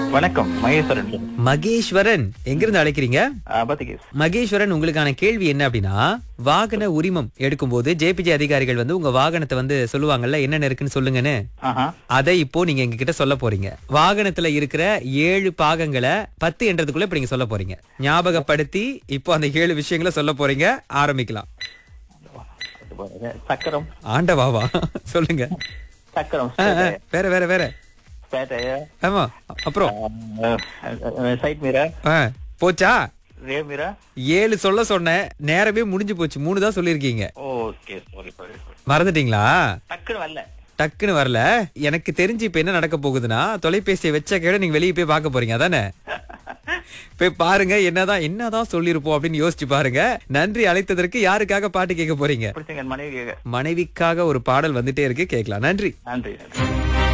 வணக்கம் மகேஸ்வரன் மகேஸ்வரன் எங்கிருந்து அழைக்கிறீங்க பத்திகேஸ் மகேஸ்வரன் உங்களுக்கான கேள்வி என்ன அப்படின்னா வாகன உரிமம் எடுக்கும்போது ஜேபிஜே அதிகாரிகள் வந்து உங்க வாகனத்தை வந்து சொல்லுவாங்கல்ல என்னென்ன இருக்குன்னு சொல்லுங்கன்னு ஆஹா அதை இப்போ நீங்க எங்க கிட்ட சொல்ல போறீங்க வாகனத்துல இருக்கிற ஏழு பாகங்களை பத்து என்றதுக்குள்ள இப்ப நீங்க சொல்ல போறீங்க ஞாபகப்படுத்தி இப்போ அந்த ஏழு விஷயங்களை சொல்ல போறீங்க ஆரம்பிக்கலாம் அது பாருங்க. சக்கரம் ஆண்டவாவா சொல்லுங்க சக்கரம் ஆ, ஆ, வேற வேற வேற பேட்டைய ஆமா அப்புறம் சைட் மிரர் ஆ, போச்சா ரே மிரர் ஏழு சொல்ல சொன்னேன் நேரமே முடிஞ்சு போச்சு மூணு தான் சொல்லியிருக்கீங்க ஓகே சாரி சாரி மறந்துட்டீங்களா டக்குன்னு வரல டக்குன்னு வரல எனக்கு தெரிஞ்சு இப்ப என்ன நடக்க போகுதுன்னா தொலைபேசியை வச்ச கேட நீங்க வெளியே போய் பார்க்க போறீங்க அதானே போய் பாருங்க என்னதான் என்னதான் சொல்லிருப்போம் அப்படின்னு யோசிச்சு பாருங்க நன்றி அழைத்ததற்கு யாருக்காக பாட்டு கேட்க போறீங்க பிடிச்சங்க மனைவி மனைவிக்காக ஒரு பாடல் வந்துட்டே இருக்கு கேட்கலாம் நன்றி நன்றி நன்றி